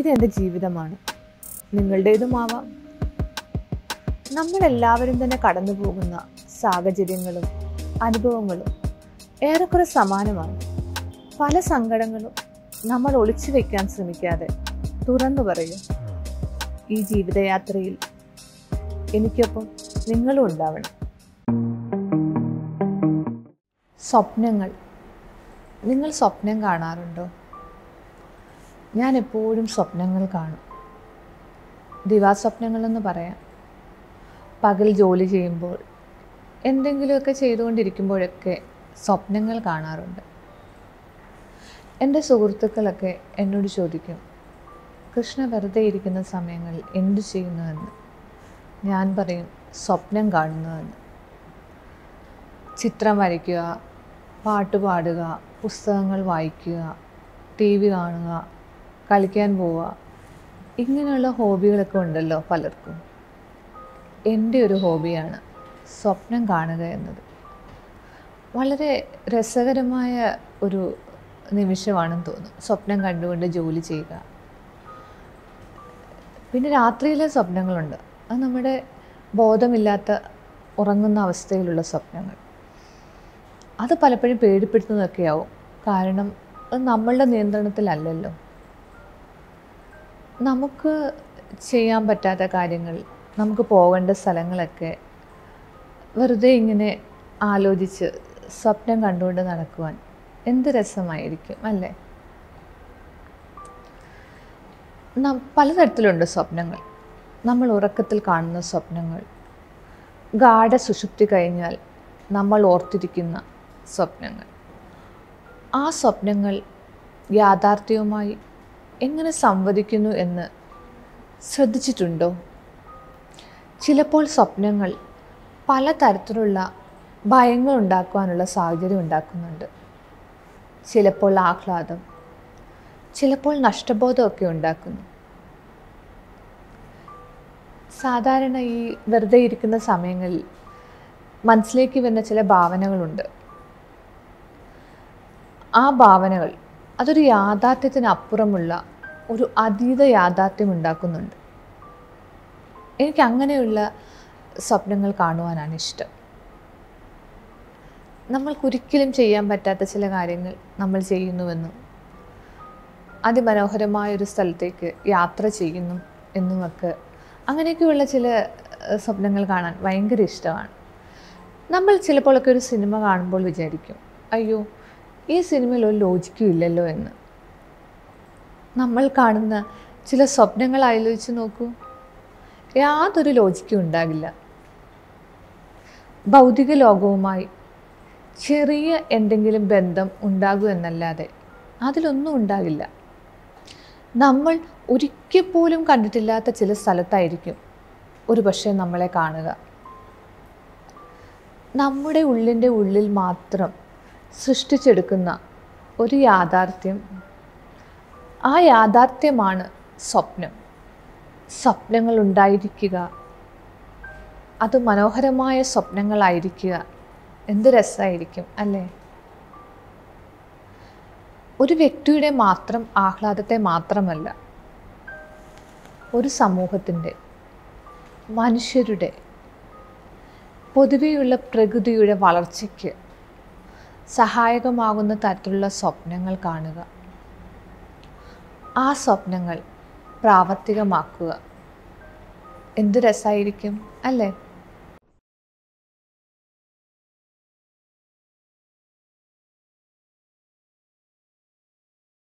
ഇതെൻ്റെ ജീവിതമാണ് നിങ്ങളുടേതുമാവാം നമ്മളെല്ലാവരും തന്നെ കടന്നു പോകുന്ന സാഹചര്യങ്ങളും അനുഭവങ്ങളും ഏറെക്കുറെ സമാനമാണ് പല സങ്കടങ്ങളും നമ്മൾ ഒളിച്ചു വെക്കാൻ ശ്രമിക്കാതെ തുറന്നു പറയും ഈ ജീവിതയാത്രയിൽ എനിക്കൊപ്പം നിങ്ങളും ഉണ്ടാവണം സ്വപ്നങ്ങൾ നിങ്ങൾ സ്വപ്നം കാണാറുണ്ടോ ഞാൻ എപ്പോഴും സ്വപ്നങ്ങൾ കാണും ദിവാസ്വപ്നങ്ങളെന്ന് പറയാം പകൽ ജോലി ചെയ്യുമ്പോൾ എന്തെങ്കിലുമൊക്കെ ചെയ്തുകൊണ്ടിരിക്കുമ്പോഴൊക്കെ സ്വപ്നങ്ങൾ കാണാറുണ്ട് എൻ്റെ സുഹൃത്തുക്കളൊക്കെ എന്നോട് ചോദിക്കും കൃഷ്ണ വെറുതെ ഇരിക്കുന്ന സമയങ്ങളിൽ എന്തു ചെയ്യുന്നുവെന്ന് ഞാൻ പറയും സ്വപ്നം കാണുന്നുവെന്ന് ചിത്രം വരയ്ക്കുക പാട്ട് പാടുക പുസ്തകങ്ങൾ വായിക്കുക ടി വി കാണുക കളിക്കാൻ പോവുക ഇങ്ങനെയുള്ള ഹോബികളൊക്കെ ഉണ്ടല്ലോ പലർക്കും എൻ്റെ ഒരു ഹോബിയാണ് സ്വപ്നം കാണുക എന്നത് വളരെ രസകരമായ ഒരു നിമിഷമാണെന്ന് തോന്നും സ്വപ്നം കണ്ടുകൊണ്ട് ജോലി ചെയ്യുക പിന്നെ രാത്രിയിലെ സ്വപ്നങ്ങളുണ്ട് അത് നമ്മുടെ ബോധമില്ലാത്ത ഉറങ്ങുന്ന അവസ്ഥയിലുള്ള സ്വപ്നങ്ങൾ അത് പലപ്പോഴും പേടിപ്പെടുത്തുന്നതൊക്കെ ആവും കാരണം അത് നമ്മളുടെ നിയന്ത്രണത്തിലല്ലല്ലോ നമുക്ക് ചെയ്യാൻ പറ്റാത്ത കാര്യങ്ങൾ നമുക്ക് പോകേണ്ട സ്ഥലങ്ങളൊക്കെ വെറുതെ ഇങ്ങനെ ആലോചിച്ച് സ്വപ്നം കണ്ടുകൊണ്ട് നടക്കുവാൻ എന്ത് രസമായിരിക്കും അല്ലേ നം പലതരത്തിലുണ്ട് സ്വപ്നങ്ങൾ നമ്മൾ ഉറക്കത്തിൽ കാണുന്ന സ്വപ്നങ്ങൾ ഗാഠ സുഷുപ്തി കഴിഞ്ഞാൽ നമ്മൾ ഓർത്തിരിക്കുന്ന സ്വപ്നങ്ങൾ ആ സ്വപ്നങ്ങൾ യാഥാർത്ഥ്യവുമായി എങ്ങനെ സംവദിക്കുന്നു എന്ന് ശ്രദ്ധിച്ചിട്ടുണ്ടോ ചിലപ്പോൾ സ്വപ്നങ്ങൾ പലതരത്തിലുള്ള ഭയങ്ങൾ ഉണ്ടാക്കുവാനുള്ള സാഹചര്യം ഉണ്ടാക്കുന്നുണ്ട് ചിലപ്പോൾ ആഹ്ലാദം ചിലപ്പോൾ നഷ്ടബോധമൊക്കെ ഉണ്ടാക്കുന്നു സാധാരണ ഈ വെറുതെ ഇരിക്കുന്ന സമയങ്ങളിൽ മനസ്സിലേക്ക് വരുന്ന ചില ഭാവനകളുണ്ട് ആ ഭാവനകൾ അതൊരു യാഥാർത്ഥ്യത്തിനപ്പുറമുള്ള ഒരു അതീത യാഥാർത്ഥ്യം ഉണ്ടാക്കുന്നുണ്ട് എനിക്ക് അങ്ങനെയുള്ള സ്വപ്നങ്ങൾ കാണുവാനാണ് ഇഷ്ടം നമ്മൾക്കൊരിക്കലും ചെയ്യാൻ പറ്റാത്ത ചില കാര്യങ്ങൾ നമ്മൾ ചെയ്യുന്നുവെന്നും അതിമനോഹരമായ ഒരു സ്ഥലത്തേക്ക് യാത്ര ചെയ്യുന്നു എന്നുമൊക്കെ അങ്ങനെയൊക്കെയുള്ള ചില ഏഹ്, സ്വപ്നങ്ങൾ കാണാൻ ഭയങ്കര ഇഷ്ടമാണ് നമ്മൾ ചിലപ്പോഴൊക്കെ ഒരു സിനിമ കാണുമ്പോൾ വിചാരിക്കും അയ്യോ ഈ സിനിമയിൽ ഒരു ലോജിക്കും ഇല്ലല്ലോ എന്ന് നമ്മൾ കാണുന്ന ചില സ്വപ്നങ്ങൾ ആലോചിച്ച് നോക്കൂ യാതൊരു ലോജിക്കും ഉണ്ടാകില്ല ഭൗതിക ലോകവുമായി ചെറിയ എന്തെങ്കിലും ബന്ധം ഉണ്ടാകൂ എന്നല്ലാതെ അതിലൊന്നും ഉണ്ടാകില്ല നമ്മൾ ഒരിക്കൽ പോലും കണ്ടിട്ടില്ലാത്ത ചില സ്ഥലത്തായിരിക്കും ഒരു പക്ഷേ നമ്മളെ കാണുക നമ്മുടെ ഉള്ളിൻ്റെ ഉള്ളിൽ മാത്രം സൃഷ്ടിച്ചെടുക്കുന്ന ഒരു യാഥാർത്ഥ്യം ആ യാഥാർത്ഥ്യമാണ് സ്വപ്നം സ്വപ്നങ്ങൾ ഉണ്ടായിരിക്കുക അത് മനോഹരമായ സ്വപ്നങ്ങളായിരിക്കുക എന്ത് രസമായിരിക്കും അല്ലേ ഒരു വ്യക്തിയുടെ മാത്രം ആഹ്ലാദത്തെ മാത്രമല്ല ഒരു സമൂഹത്തിൻ്റെ മനുഷ്യരുടെ പൊതുവെയുള്ള പ്രകൃതിയുടെ വളർച്ചയ്ക്ക് സഹായകമാകുന്ന തരത്തിലുള്ള സ്വപ്നങ്ങൾ കാണുക ആ സ്വപ്നങ്ങൾ പ്രാവർത്തികമാക്കുക എന്ത് രസമായിരിക്കും അല്ലേ